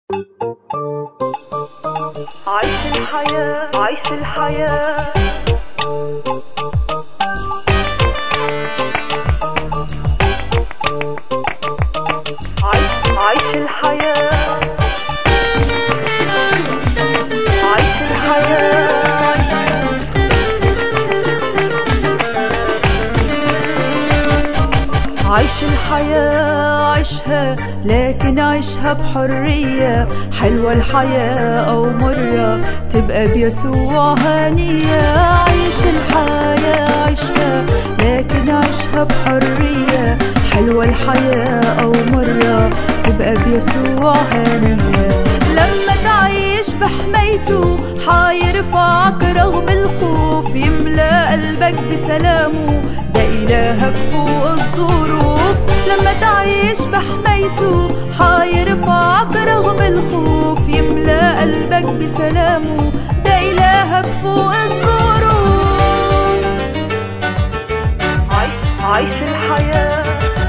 عيش الحياة عيش الحياة عيش عيش الحياة عيش الحياة عيش الحياة عيشها لكن عيشها بحرية حلوة الحياة أو مرة تبقى بيسوع هنية عيش الحياة عيشها لكن عيشها بحرية حلوة الحياة أو مرة تبقى بيسوع هنية لما تعيش بحمايته حيرفعك رغم الخوف يملى قلبك بسلامه ده إلهك فوق الظروف لما تعيش بحمايته حيرفعك رغم الخوف يملى قلبك بسلامه ده إلهك فوق الظروف عيش عيش الحياة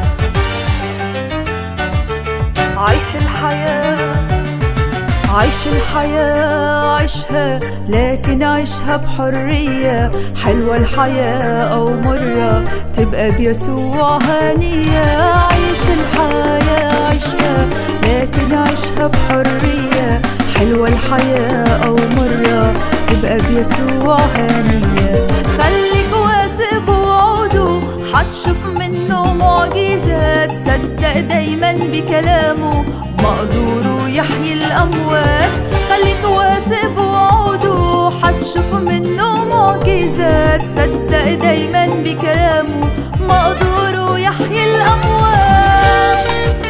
عيش الحياة عيش الحياة عيشها لكن عيشها بحرية حلوة الحياة أو مرة تبقى بيسوع هنية عيش الحياة عيشها لكن عيشها بحرية حلوة الحياة أو مرة تبقى بيسوع هنية خليك واثق بوعوده حتشوف منه معجزات صدق دايما بكلامه مقدوره يحيي الأموات خليك واثق بوعوده حتشوف منه معجزات صدق دايما بكلامه مقدوره يحيي الأموات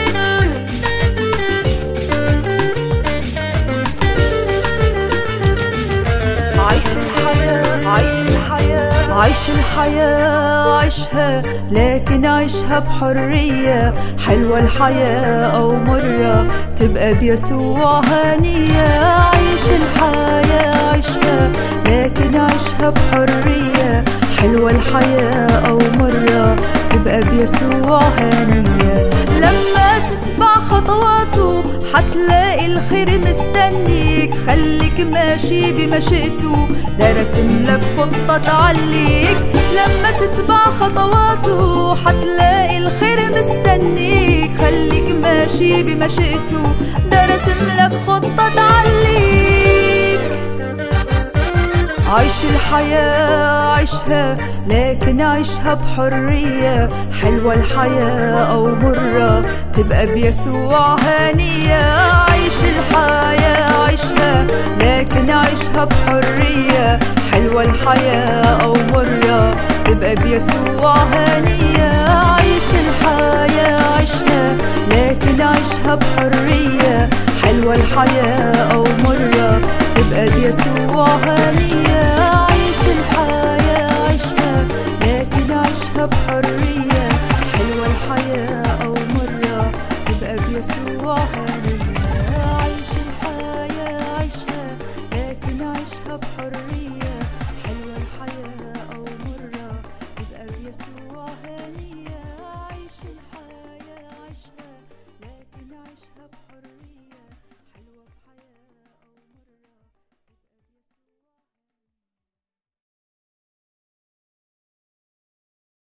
عيش الحياة عيش الحياة عيش الحياة عيشها لكن عيشها بحرية حلوة الحياة أو مرة تبقى بيسوع هنية عيش الحياة عيشها لكن عيشها بحرية حلوة الحياة أو مرة تبقى بيسوع هنية لما تتبع خطواته حتلاقي الخير مستنيك خليك ماشي بمشيئته ده رسم لك خطة تعليك لما تتبع خطواته حتلاقي الخير مستنيك خليك ماشي بمشيئته ده رسم لك خطة تعليك عيش الحياة عيشها لكن عيشها بحرية حلوة الحياة أو مرة تبقى بيسوع هنية عيش الحياة عيشها لكن عيشها بحرية حلوة الحياة أو مرة تبقى بيسوع هنية عيش الحياة عيشها لكن عيشها بحرية حلوة الحياة أو مرة تبقى بيسوع هنية